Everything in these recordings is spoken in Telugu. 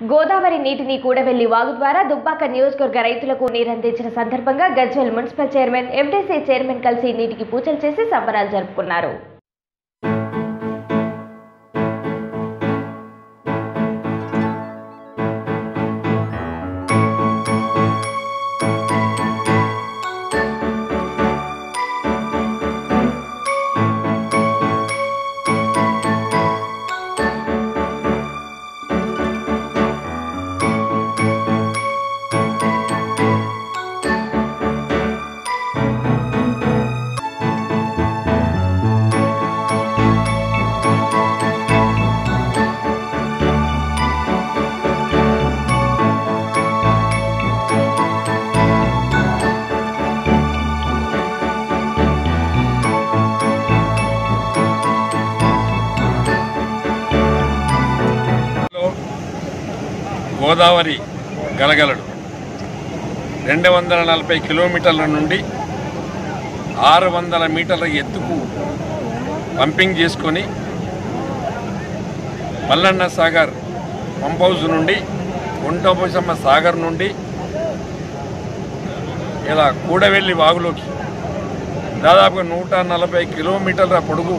గోదావరి నీటిని కూడవెల్లి వాగు ద్వారా దుబ్బాక నియోజకవర్గ రైతులకు నీరందించిన సందర్భంగా Gajwel municipal chairman MTC chairman కలిసి నీటికి పూజలు చేసి సంబరాలు జరుపుకున్నారు లో గోదావరి గలగలడు రెండు వందల నలభై కిలోమీటర్ల నుండి ఆరు వందల మీటర్ల ఎత్తుకు పంపింగ్ చేసుకొని మల్లన్న సాగర్ పంప్ హౌస్ నుండి గుంటపోసమ్మ సాగర్ నుండి ఇలా కూడవెల్లి వాగులోకి దాదాపు నూట నలభై కిలోమీటర్ల పొడుగు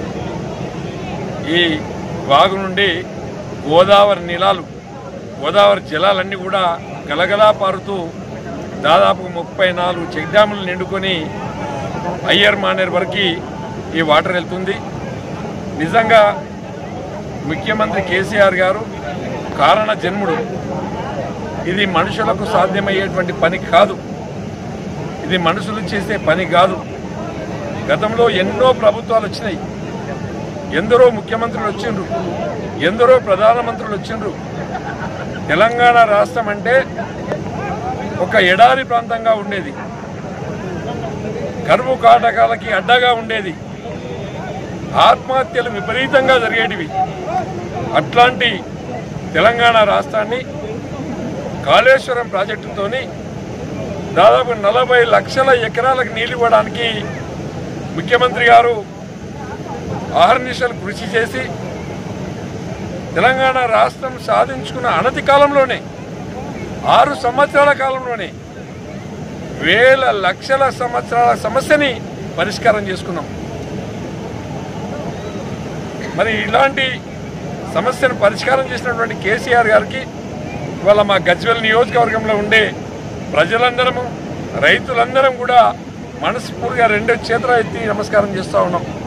ఈ వాగు నుండి గోదావరి నీలాలు గోదావరి జలాలన్నీ కూడా గలగలా పారుతూ దాదాపు ముప్పై నాలుగు చెక్ డ్యాములు నిండుకొని అయ్యర్ మానేర్ వరకు ఈ వాటర్ వెళ్తుంది నిజంగా ముఖ్యమంత్రి కేసీఆర్ గారు కారణ జన్ముడు ఇది మనుషులకు సాధ్యమయ్యేటువంటి పని కాదు ఇది మనుషులు చేసే పని కాదు గతంలో ఎన్నో ప్రభుత్వాలు వచ్చినాయి ఎందరో ముఖ్యమంత్రులు వచ్చిండ్రు ఎందరో ప్రధానమంత్రులు వచ్చిండ్రు తెలంగాణ రాష్ట్రం అంటే ఒక ఎడారి ప్రాంతంగా ఉండేది కరువు కాటకాలకి అడ్డగా ఉండేది ఆత్మహత్యలు విపరీతంగా జరిగేటివి అట్లాంటి తెలంగాణ రాష్ట్రాన్ని కాళేశ్వరం ప్రాజెక్టుతోని దాదాపు నలభై లక్షల ఎకరాలకు నీళ్ళు ఇవ్వడానికి ముఖ్యమంత్రి గారు ఆహర్నిశలు కృషి చేసి తెలంగాణ రాష్ట్రం సాధించుకున్న అనతి కాలంలోనే ఆరు సంవత్సరాల కాలంలోనే వేల లక్షల సంవత్సరాల సమస్యని పరిష్కారం చేసుకున్నాం మరి ఇలాంటి సమస్యను పరిష్కారం చేసినటువంటి కేసీఆర్ గారికి ఇవాళ మా గజ్వెల్ నియోజకవర్గంలో ఉండే ప్రజలందరము రైతులందరం కూడా మనస్ఫూర్తిగా రెండో చేతుల ఎత్తి నమస్కారం చేస్తూ ఉన్నాం